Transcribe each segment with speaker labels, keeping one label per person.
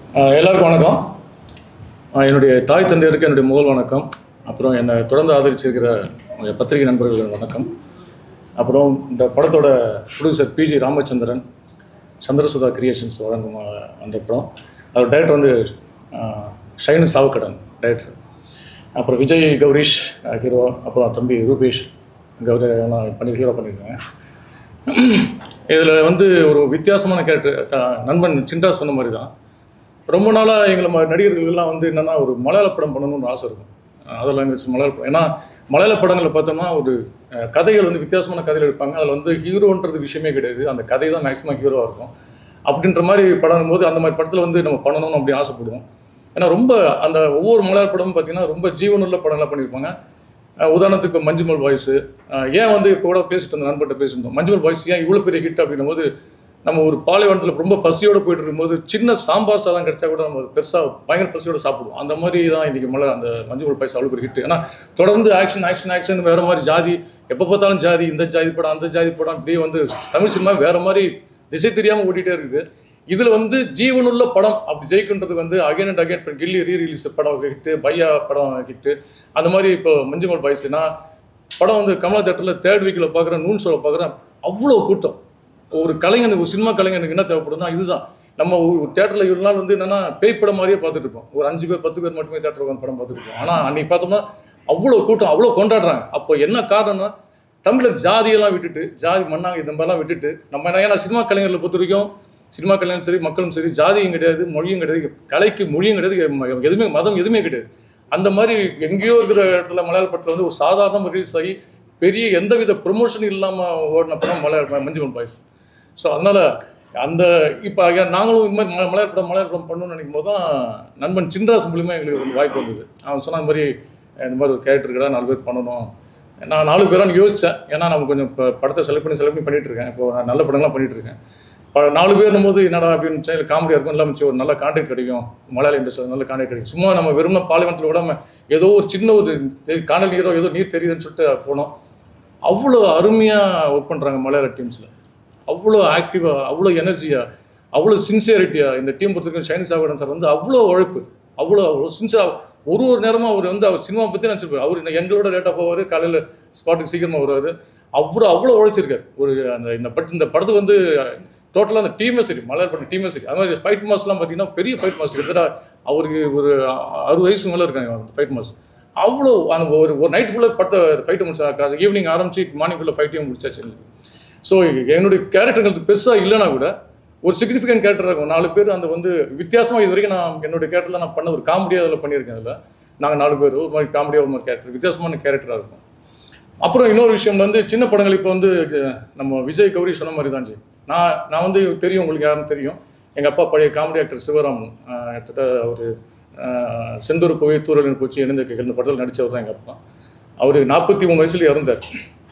Speaker 1: ஆஹ் எல்லாருக்கும் வணக்கம் ஆஹ் என்னுடைய தாய் தந்தையருக்கு என்னுடைய முதல் வணக்கம் அப்புறம் என்னை தொடர்ந்து ஆதரிச்சிருக்கிற உங்கள் பத்திரிகை நண்பர்களுக்கு வணக்கம் அப்புறம் இந்த படத்தோட producer P G Ramachandran Chandrasudha creations வழங்கும் ஆஹ், அந்த படம் அவர் டைரக்டர் வந்து ஆஹ், ஷைனு சாவுக்கடன் டைரக்டர் அப்புறம் விஜய் கௌரிஷ் ஹீரோ அப்புறம் தம்பி ரூபேஷ் கௌரி எல்லாம் பண்ணி ஹீரோ பண்ணியிருக்காங்க இதில் வந்து ஒரு வித்தியாசமான கேரக்டர் நண்பன் சின்ரா சொன்ன மாதிரி தான் ரொம்ப நாளாக எங்களை ம- நடிகர்கள்லாம் வந்து என்னென்னா ஒரு மலையாள படம் பண்ணணும்னு ஆசை இருக்கும் அதர் லாங்குவேஜ் மலையாள படம் ஏன்னா மலையாள படங்களை பார்த்தோம்னா ஒரு அஹ், கதைகள் வந்து வித்தியாசமான கதைகள் எடுப்பாங்க அதில் வந்து ஹீரோன்றது விஷயமே கிடையாது அந்த கதை தான் மேக்ஸிமம் ஹீரோவாக இருக்கும் அப்படின்ற மாதிரி படம் போது அந்த மாதிரி படத்தில் வந்து நம்ம பண்ணணும்னு அப்படி ஆசைப்படுவோம் ஏன்னா ரொம்ப அந்த ஒவ்வொரு மலையாள படமும் பார்த்தீங்கன்னா ரொம்ப ஜீவனுள்ள படங்களாக பண்ணியிருப்பாங்க அஹ் உதாரணத்துக்கு இப்போ மஞ்சுமல் பாய்ஸ் ஏன் வந்து இப்போ கூட பேசிட்டு இருந்த நண்பர்கிட்ட பேசியிருந்தோம் மஞ்சுமல் பாய்ஸ் ஏன் இவ்வளோ பெரிய ஹிட் அப்படின்னும் போது நம்ம ஒரு பாலைவனத்தில் ரொம்ப பசியோடு போயிட்டு இருக்கும்போது சின்ன சாம்பார் சாதம் கிடைச்சா கூட நம்ம பெருசாக பயங்கர பசியோட சாப்பிடுவோம் அந்த மாதிரி தான் இன்றைக்கி மலை அந்த மஞ்சுமல் பாய்ஸ் அவ்வளோ பெரிய ஹிட் ஏன்னா தொடர்ந்து ஆக்ஷன் ஆக்ஷன் ஆக்ஷன் வேறு மாதிரி ஜாதி எப்போ பார்த்தாலும் ஜாதி இந்த ஜாதி படம் அந்த ஜாதி படம் அப்படியே வந்து தமிழ் சினிமா வேறு மாதிரி திசை தெரியாமல் ஓடிட்டே இருக்குது இதில் வந்து ஜீவனுள்ள படம் அப்படி ஜெயிக்கின்றது வந்து அகைன் அண்ட் அகைன் இப்போ கில்லி ரீ ரிலீஸ் படம் ஹிட்டு பையா படம் ஹிட்டு அந்த மாதிரி இப்போ மஞ்சுமல் பாய்ஸ்னா படம் வந்து கமலா தேட்டரில் தேர்ட் வீக்கில் பார்க்குறேன் நூன் ஷோவில் பார்க்குறேன் அவ்வளோ கூட்டம் ஒரு கலைஞனுக்கு ஒரு சினிமா கலைஞனுக்கு என்ன தேவைப்படுதுன்னா இதுதான் நம்ம ஒரு தேட்டரில் இவ்வளோ நாள் வந்து என்னன்னா பேய் படம் மாதிரியே பார்த்துட்டு இருப்போம் ஒரு அஞ்சு பேர் பத்து பேர் மட்டுமே தேட்டர் உட்காந்து படம் பார்த்துட்டு இருப்போம் ஆனால் அன்னைக்கு பார்த்தோம்னா அவ்வளோ கூட்டம் அவ்வளோ கொண்டாடுறாங்க அப்போ என்ன காரணம்னா தமிழர் ஜாதியெல்லாம் விட்டுட்டு ஜாதி மண்ணாங்க இந்த மாதிரிலாம் விட்டுட்டு நம்ம என்ன ஏன்னா சினிமா கலைஞர்களை பொறுத்த வரைக்கும் சினிமா கலைஞரும் சரி மக்களும் சரி ஜாதியும் கிடையாது மொழியும் கிடையாது கலைக்கு மொழியும் கிடையாது எ- எதுவுமே மதம் எதுவுமே கிடையாது அந்த மாதிரி எங்கேயோ இருக்கிற இடத்துல மலையாள படத்தில் வந்து ஒரு சாதாரண ரிலீஸ் ஆகி பெரிய எந்தவித ப்ரொமோஷன் இல்லாமல் ஓடின படம் மலையாள மஞ்சுமல் பாய்ஸ் ஸோ அதனால் அந்த இப்போ நாங்களும் இது மாதிரி ம- மலையாள படம் மலையாள படம் பண்ணணும்னு நினைக்கும் போது தான் நண்பன் சின்ராஸ் மூலியமாக எங்களுக்கு ஒரு வாய்ப்பு வந்தது அவன் சொன்ன மாதிரி இந்த மாதிரி ஒரு கேரக்டர் இருக்கா நாலு பேர் பண்ணணும் நான் நாலு பேரான்னு யோசித்தேன் ஏன்னா நம்ம கொஞ்சம் இப்போ படத்தை செலக்ட் பண்ணி செலக்ட் பண்ணி பண்ணிட்டு இருக்கேன் இப்போ நான் நல்ல படங்கள்லாம் பண்ணிட்டு இருக்கேன் ப நாலு பேர்னும் போது என்னடா அப்படின்னு இல்லை காமெடியாக இருக்கும் இல்லாமல் சரி, ஒரு நல்ல கான்டாக்ட் கிடைக்கும் மலையாள இண்டஸ்ட்ரி நல்ல கான்டாக்ட் கிடைக்கும் சும்மா நம்ம வெறும் பாலைவனத்தில் விடாம ஏதோ ஒரு சின்ன ஒரு தெ- காணல் நீரோ ஏதோ நீர் தெரியுதுன்னு சொல்லிட்டு போனோம் அவ்வளோ அருமையாக ஒர்க் பண்ணுறாங்க மலையாள டீம்ஸில் அவ்வளோ ஆக்டிவாக அவ்வளோ எனர்ஜியாக அவ்வளோ சின்சியரிட்டியாக இந்த டீம் பொறுத்தவரைக்கும் ஷைனி சாகடன் சார் வந்து அவ்வளோ உழைப்பு அவ்வளோ அவ்வளோ சின்சியராக ஒரு ஒரு நேரமும் அவர் வந்து அவர் சினிமா பற்றி நினச்சிருப்பார் அவர் இன்னும் எங்களோட லேட்டாக போவார் காலையில் ஸ்பாட்டுக்கு சீக்கிரமாக வருவார் அவ்வளோ அவ்வளோ உழைச்சிருக்காரு ஒரு அந்த இந்த பட் இந்த படத்துக்கு வந்து டோட்டலாக அந்த டீமே சரி மலையாள பண்ண டீமே சரி அது மாதிரி ஃபைட் மாஸ்லாம் பார்த்தீங்கன்னா பெரிய ஃபைட் மாஸ்டர் கிட்டத்தட்ட அவருக்கு ஒரு அறுபது வயசு மேலே இருக்காங்க ஃபைட் மாஸ்டர் அவ்வளோ அந்த ஒரு ஒரு நைட் ஃபுல்லாக படத்தை ஃபைட்டை முடிச்சா ஈவினிங் ஆரம்பிச்சு மார்னிங்குள்ளே ஃபைட்டையும் முடிச்சாச்சு எங்களுக்கு ஸோ என்னுடைய கேரக்டர்கள் பெருசாக இல்லைனா கூட ஒரு சிக்னிஃபிகண்ட் கேரக்டர் இருக்கும் நாலு பேர் அந்த வந்து வித்தியாசமாக இது வரைக்கும் நான் என்னுடைய கேரக்டரில் நான் பண்ண ஒரு காமெடியாக அதில் பண்ணியிருக்கேன் அதில் நாங்கள் நாலு பேர் ஒரு மாதிரி காமெடியாக ஒரு மாதிரி கேரக்டர் வித்தியாசமான கேரக்டராக இருக்கும் அப்புறம் இன்னொரு விஷயம் வந்து சின்ன படங்கள் இப்போ வந்து அஹ், நம்ம விஜய் கௌரி சொன்ன மாதிரி தான் ஜி நான் நான் வந்து தெரியும் உங்களுக்கு யாருன்னு தெரியும் எங்கள் அப்பா பழைய காமெடி ஆக்டர் சிவராமன் அஹ், கிட்டத்தட்ட ஒரு செந்தூர் போய் தூரலின் பூச்சி இணைந்த இந்த படத்தில் நடித்தவர் தான் எங்கள் அப்பா அவர் நாற்பத்தி மூணு வயசுல இறந்தார்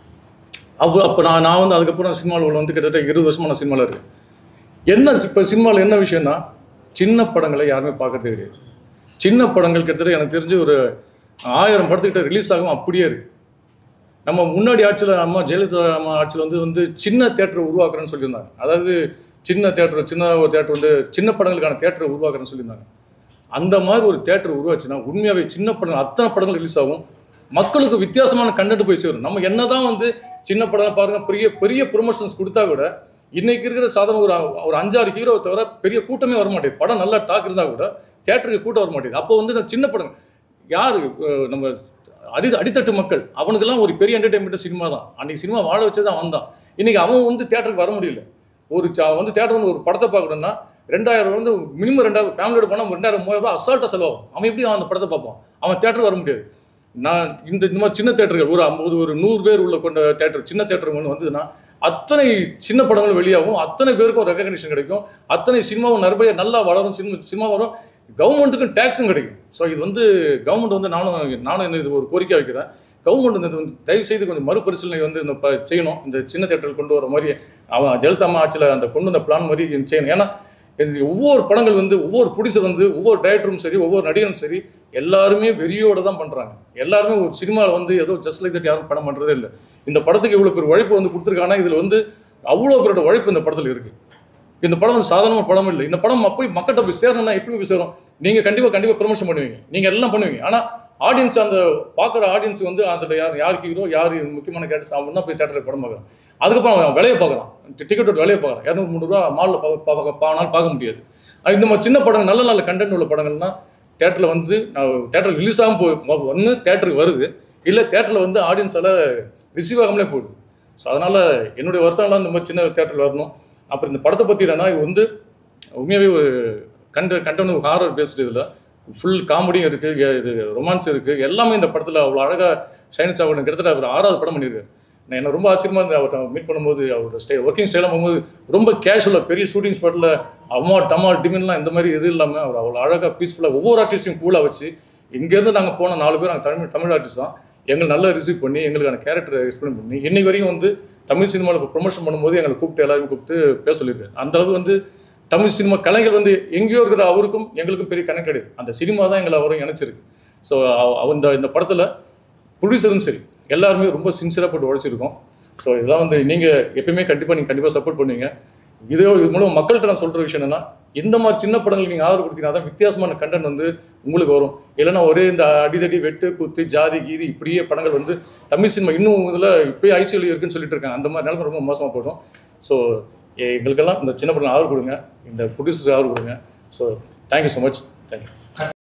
Speaker 1: அப்போ அப்போ நான் நான் வந்து அதுக்கப்புறம் சினிமாவில் வந்து கிட்டத்தட்ட இருபது வருஷமா நான் சினிமாவில் இருக்கேன் என்ன இப்போ சினிமாவில் என்ன விஷயம்னா சின்ன படங்களை யாருமே பார்க்கறதே கிடையாது சின்ன படங்கள் கிட்டத்தட்ட எனக்கு தெரிஞ்சு ஒரு ஆயிரம் படத்துக்கிட்ட ரிலீஸ் ஆகும் அப்படியே இருக்கு நம்ம முன்னாடி ஆட்சியில் அம்மா ஜெயலலிதா அம்மா ஆட்சியில் வந்து வந்து சின்ன தேட்டரை உருவாக்குறேன்னு சொல்லியிருந்தாங்க அதாவது சின்ன தேட்டர் சின்ன ஒரு தேட்டர் வந்து சின்ன படங்களுக்கான தேட்டரை உருவாக்குறேன்னு சொல்லியிருந்தாங்க அந்த மாதிரி ஒரு தேட்டர் உருவாச்சுன்னா உண்மையாகவே சின்ன படங்கள் அத்தனை படங்கள் ரிலீஸ் ஆகும் மக்களுக்கு வித்தியாசமான கண்டென்ட் போய் சேரும் நம்ம என்னதான் வந்து சின்ன படம் பாருங்க பெரிய பெரிய ப்ரொமோஷன்ஸ் கொடுத்தா கூட இன்னைக்கு இருக்கிற சாதாரண ஒரு ஒரு அஞ்சாறு ஹீரோவை தவிர பெரிய கூட்டமே வர மாட்டேங்குது படம் நல்லா டாக் இருந்தால் கூட தேட்டருக்கு கூட்டம் வர மாட்டேங்குது அப்போ வந்து நான் சின்ன படம் யார் நம்ம அடி அடித்தட்டு மக்கள் அவனுக்கெல்லாம் ஒரு பெரிய என்டர்டைன்மெண்ட் சினிமா தான் அன்னைக்கு சினிமா வாழ வச்சது அவன் தான் இன்னைக்கு அவன் வந்து தேட்டருக்கு வர முடியல ஒரு ச- வந்து தேட்டர் வந்து ஒரு படத்தை பார்க்கணும்னா ரெண்டாயிரம் வந்து மினிமம் ரெண்டாயிரம் ஃபேமிலியோட போனால் ரெண்டாயிரம் மூவாயிரம் ரூபாய் அசால்ட்டாக செலவாகும் அவன் எப்படி அவன் அந்த படத்தை பார்ப்பான் அவன் தேட்டருக்கு வர முடியாது நான் இந்த இந்த மாதிரி சின்ன தேட்டர்கள் ஒரு ஐம்பது ஒரு நூறு பேர் உள்ள கொண்ட தேட்டர் சின்ன தேட்டர் ஒன்று வந்ததுன்னா அத்தனை சின்ன படங்களும் வெளியாகும் அத்தனை பேருக்கும் ரெகக்னிஷன் கிடைக்கும் அத்தனை சினிமாவும் நிறைய நல்லா வளரும் சினிமா சினிமா வரும் கவர்மெண்ட்டுக்கும் டேக்ஸும் கிடைக்கும் ஸோ இது வந்து கவர்மெண்ட் வந்து நானும் நானும் என்ன இது ஒரு கோரிக்கை வைக்கிறேன் கவர்மெண்ட் வந்து வந்து தயவு செய்து கொஞ்சம் மறுபரிசீலனை வந்து இந்த ப- செய்யணும் இந்த சின்ன தேட்டர்கள் கொண்டு வர மாதிரி அவன் ஜெயலலிதா அம்மா ஆட்சியில் அந்த கொண்டு வந்த பிளான் மாதிரி இது செய்யணும் ஏன்னா இந்த ஒவ்வொரு படங்கள் வந்து ஒவ்வொரு ப்ரொடியூசர் வந்து ஒவ்வொரு டைரக்டரும் சரி ஒவ்வொரு நடிகரும் சரி எல்லாருமே வெறியோட தான் பண்ணுறாங்க எல்லாருமே ஒரு சினிமாவில் வந்து ஏதோ ஜஸ்ட் லைக் தட் யாரும் படம் பண்ணுறதே இல்லை இந்த படத்துக்கு இவ்வளோ பேர் உழைப்பு வந்து கொடுத்துருக்காங்கன்னா இதில் வந்து அவ்வளோ பேரோட உழைப்பு இந்த படத்தில் இருக்குது இந்த படம் வந்து சாதாரண படம் இல்லை இந்த படம் போய் மக்கள்கிட்ட போய் சேரணும்னா எப்படி போய் சேரும் நீங்கள் கண்டிப்பாக கண்டிப்பாக ப்ரொமோஷன் பண்ணுவீங்க நீங்கள் எல்லாம் பண்ணுவீங்க ஆனால் ஆடியன்ஸ் அந்த பார்க்குற ஆடியன்ஸ் வந்து அதில் யார் யார் ஹீரோ யார் முக்கியமான கேரக்டர்ஸ் அவன் தான் போய் தேட்டரில் படம் பார்க்குறான் அதுக்கப்புறம் அவன் விலையை பார்க்குறான் டிக்கெட்டோட விலையை பார்க்குறான் இரநூறு மூணு ரூபா மாலில் பார்க்க பார்க்கனாலும் பார்க்க முடியாது அது இந்த மாதிரி சின்ன படங்கள் நல்ல நல்ல கண்டென்ட் உள்ள படங்கள்னா தேட்டரில் வந்து தேட்டரில் ரிலீஸ் ஆகும் போய் ஒன்று தேட்டருக்கு வருது இல்லை தேட்டரில் வந்து ஆடியன்ஸால் ரிசீவ் ஆகாமலே போகுது ஸோ அதனால் என்னுடைய வருத்தம்லாம் இந்த மாதிரி சின்ன தேட்டரில் வரணும் அப்புறம் இந்த படத்தை பற்றி என்னன்னா இது வந்து உண்மையாகவே ஒரு கண்ட கண்டென்ட் ஹாரர் பேஸ்டு இதில் ஃபுல் காமெடியும் இருக்குது இது ரொமான்ஸ் இருக்குது எல்லாமே இந்த படத்தில் அவ்வளோ அழகாக ஷைனிஸ் ஆகணும் கிட்டத்தட்ட அவர் ஆறாவது படம் பண்ணியிருக்காரு நான் என்ன ரொம்ப ஆச்சரியமாக இருந்தது அவர்கிட்ட மீட் பண்ணும்போது அவரோட ஸ்டே ஒர்க்கிங் ஸ்டைலாக போகும்போது ரொம்ப கேஷுவலாக பெரிய ஷூட்டிங் ஸ்பாட்டில் அம்மா டமால் டிமின்லாம் இந்த மாதிரி இது இல்லாமல் அவர் அவ்வளோ அழகாக பீஸ்ஃபுல்லாக ஒவ்வொரு ஆர்டிஸ்டையும் கூலாக வச்சு இங்கேருந்து நாங்கள் போன நாலு பேர் நாங்கள் தமிழ் தமிழ் ஆர்டிஸ்ட் தான் எங்களை நல்லா ரிசீவ் பண்ணி எங்களுக்கான கேரக்டரை எக்ஸ்பிளைன் பண்ணி இன்னைக்கு வரைக்கும் வந்து தமிழ் சினிமாவில் இப்போ ப்ரொமோஷன் பண்ணும்போது எங்களை கூப்பிட்டு எல்லாரும் கூப்பிட்டு பேச சொல்லியிருக்காரு அந்த அளவுக்கு வந்து தமிழ் சினிமா கலைஞர் வந்து எங்கேயோ இருக்கிற அவருக்கும் எங்களுக்கும் பெரிய கனெக்ட் கிடையாது அந்த சினிமா தான் எங்களை அவரும் இணைச்சிருக்கு ஸோ இந்த இந்த படத்தில் ப்ரொடியூசரும் சரி எல்லாருமே ரொம்ப சின்சியராக போட்டு உழைச்சிருக்கோம் ஸோ இதெல்லாம் வந்து நீங்கள் எப்பயுமே கண்டிப்பாக நீங்கள் கண்டிப்பாக சப்போர்ட் பண்ணுவீங்க இதோ இது மூலம் மக்கள்கிட்ட நான் சொல்கிற விஷயம் என்னன்னா இந்த மாதிரி சின்ன படங்களுக்கு நீங்கள் ஆதரவு கொடுத்தீங்கன்னா தான் வித்தியாசமான கண்டென்ட் வந்து உங்களுக்கு வரும் இல்லைன்னா ஒரே இந்த அடிதடி வெட்டு குத்து ஜாதி கீதி இப்படியே படங்கள் வந்து தமிழ் சினிமா இன்னும் இதில் இப்போயே ஐசிஎல் இருக்குன்னு சொல்லிட்டு இருக்காங்க அந்த மாதிரி நிலைமை ரொம்ப மோசமாக போடும் ஸோ எங்களுக்கெல்லாம் இந்த சின்ன படம் ஆதரவு கொடுங்க இந்த ப்ரொடியூசர் ஆதரவு கொடுங்க so thank you so much thank you